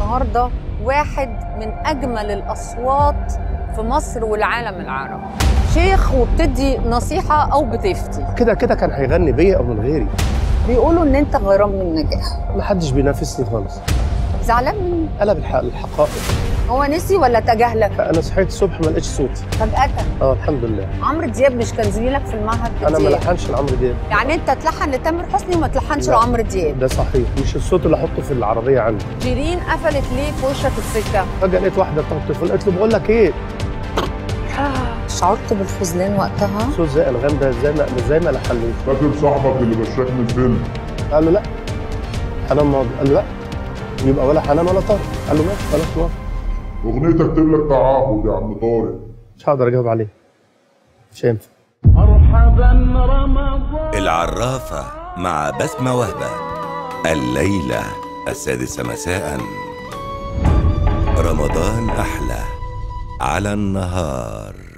النهارده واحد من اجمل الاصوات في مصر والعالم العربي شيخ وبتدي نصيحه او بتفتي كده كده كان هيغني بيا او من غيري بيقولوا ان انت غيران من النجاح ما حدش بينافسني خالص زعلان مني قلب الح- الحقائق هو نسي ولا تجاهلك انا صحيت الصبح ما لقيتش صوتي فجاه اه الحمد لله عمرو دياب مش كان زميلك في المعهد انا ما دياب لحنش لعمرو دياب يعني انت تلحن لتامر حسني وما تلحنش لا. لعمرو دياب ده صحيح مش الصوت اللي احطه في العربيه عندي شيرين قفلت ليه في وشك السكه فجاه لقيت واحده بتاخد التليفون قالت له بقول لك ايه شعرت بالخذلان وقتها صوت زي انغام ده ازاي ما ازاي ما لحنوش فاكر صاحبك اللي مشاك من الفيلم قال له لا حنان ماضي قال له لا يبقى ولا حنان ولا طارق قال له ماشي خلاص موافق اغنيه اكتب لك تعهد يا عم طارق مش هقدر اجاوب عليه مش هينفع العرافة مع بسمة وهبة الليلة السادسة مساء رمضان أحلى على النهار